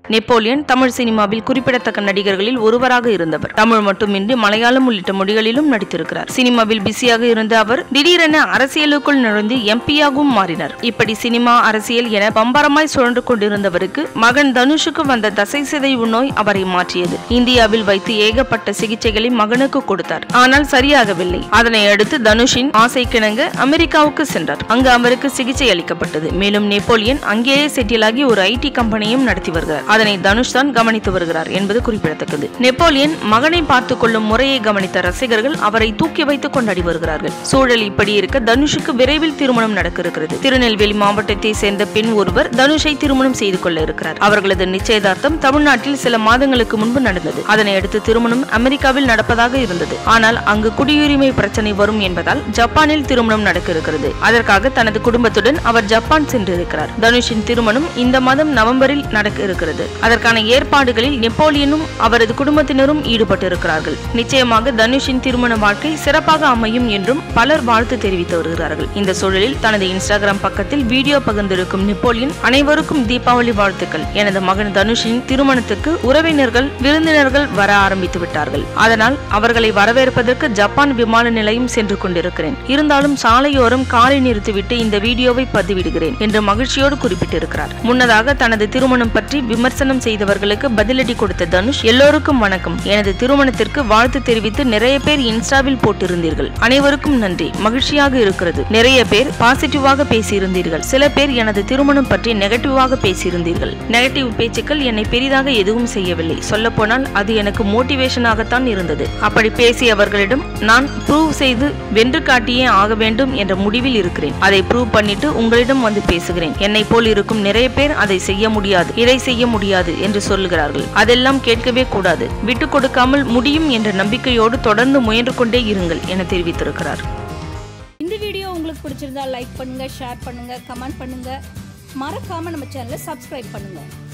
Napoleon Tamil சினிமாவில் குறிப்பிடத்தக்க நடிகர்களில் ஒருவராக இருந்தவர் தமிழ் மட்டுமின்றி மலையாளம் உள்ளிட்ட மொழிகளிலும் நடித்திருக்கிறார் சினிமாவில் பிஸியாக இருந்த அவர் திடீரென அரசியலுக்குள் நுழைந்து எம்பியாகவும் மாறினார் இப்படி சினிமா அரசியல் என பம்பரமாய் சுழன்று கொண்டிருந்தவருக்கு மகன் தனுஷுக்கு வந்த தசை சிதைவு நோய் அவரை மாற்றியது இந்தியாவில் வைத்து ஏகப்பட்ட சிகிச்சைகளை மகனுக்கு கொடுத்தார் ஆனால் சரியாகவில்லை அதனை அடுத்து தனுஷின் ஆசை கிணங்க அமெரிக்காவுக்கு சென்றார் அங்கு அவருக்கு சிகிச்சை அளிக்கப்பட்டது மேலும் நெப்போலியன் அங்கேயே செட்டிலாகி ஒரு ஐடி கம்பெனியும் நடத்தி வருகிறார் அதனை தனுஷ் தான் கவனித்து வருகிறார் என்பது குறிப்பிடத்தக்கது நெப்போலியன் மகனை பார்த்துக் கொள்ளும் முறையை கவனித்த ரசிகர்கள் அவரை தூக்கி வைத்து கொண்டாடி வருகிறார்கள் சூழல் இப்படி இருக்க தனுஷுக்கு விரைவில் திருமணம் நடக்க இருக்கிறது திருநெல்வேலி மாவட்டத்தை சேர்ந்த பெண் ஒருவர் தனுஷை திருமணம் செய்து கொள்ள இருக்கிறார் அவர்களது நிச்சயதார்த்தம் தமிழ்நாட்டில் சில மாதங்களுக்கு முன்பு நடந்தது அதனை அடுத்து திருமணம் அமெரிக்காவில் நடப்பதாக இருந்தது ஆனால் அங்கு குடியுரிமை பிரச்சனை வரும் என்பதால் ஜப்பானில் திருமணம் நடக்க இருக்கிறது அதற்காக தனது குடும்பத்துடன் அவர் ஜப்பான் சென்றிருக்கிறார் தனுஷின் திருமணம் இந்த மாதம் நவம்பரில் நடக்க இருக்கிறது அதற்கான ஏற்பாடுகளில் நெப்போலியனும் அவரது குடும்பத்தினரும் ஈடுபட்டு இருக்கிறார்கள் நிச்சயமாக தனுஷின் திருமண வாழ்க்கை சிறப்பாக அமையும் என்றும் பலர் வாழ்த்து தெரிவித்து வருகிறார்கள் இந்த சூழலில் தனது இன்ஸ்டாகிராம் பக்கத்தில் வீடியோ பகிர்ந்திருக்கும் நெப்போலியன் அனைவருக்கும் தீபாவளி வாழ்த்துக்கள் எனது மகன் தனுஷின் திருமணத்துக்கு உறவினர்கள் விருந்தினர்கள் வர ஆரம்பித்து விட்டார்கள் அதனால் அவர்களை வரவேற்பதற்கு ஜப்பான் விமான நிலையம் சென்று கொண்டிருக்கிறேன் இருந்தாலும் சாலையோரம் காலை நிறுத்திவிட்டு இந்த வீடியோவை பதிவிடுகிறேன் என்று மகிழ்ச்சியோடு குறிப்பிட்டிருக்கிறார் முன்னதாக தனது திருமணம் பற்றி விமர்சனம் செய்தவர்களுக்கு பதிலடி கொடுத்த தனுஷ் எல்லோருக்கும் வணக்கம் எனது திருமணத்திற்கு வாழ்த்து தெரிவித்து நிறைய பேர் இன்ஸ்டாவில் போட்டிருந்தீர்கள் அனைவருக்கும் நன்றி மகிழ்ச்சியாக இருக்கிறது நிறைய பேர் பாசிட்டிவாக பேசியிருந்தீர்கள் சில பேர் எனது திருமணம் பற்றி நெகட்டிவாக பேசியிருந்தீர்கள் நெகட்டிவ் பேச்சுக்கள் என்னை பெரிதாக எதுவும் செய்யவில்லை சொல்லப்போனால் அது எனக்கு மோட்டிவேஷனாகத்தான் இருந்தது அப்படி பேசியவர்களிடம் நான் ப்ரூவ் செய்து வென்று காட்டியே ஆக வேண்டும் என்ற முடிவில் இருக்கிறேன் அதை ப்ரூவ் பண்ணிட்டு உங்களிடம் வந்து பேசுகிறேன் என்னை போல் இருக்கும் நிறைய பேர் அதை செய்ய முடியாது இதை செய்ய முடியாது என்று சொல்லுகிறார்கள் அதெல்லாம் கேட்கவே கூடாது விட்டு கொடுக்காமல் முடியும் என்ற நம்பிக்கையோடு தொடர்ந்து முயன்று கொண்டே இருங்கள் என தெரிவித்திருக்கிறார் இந்த வீடியோ உங்களுக்கு பிடிச்சிருந்தா லைக் பண்ணுங்க ஷேர் பண்ணுங்க கமெண்ட் பண்ணுங்க மறக்காம நம்ம சேனலை சப்ஸ்கிரைப் பண்ணுங்க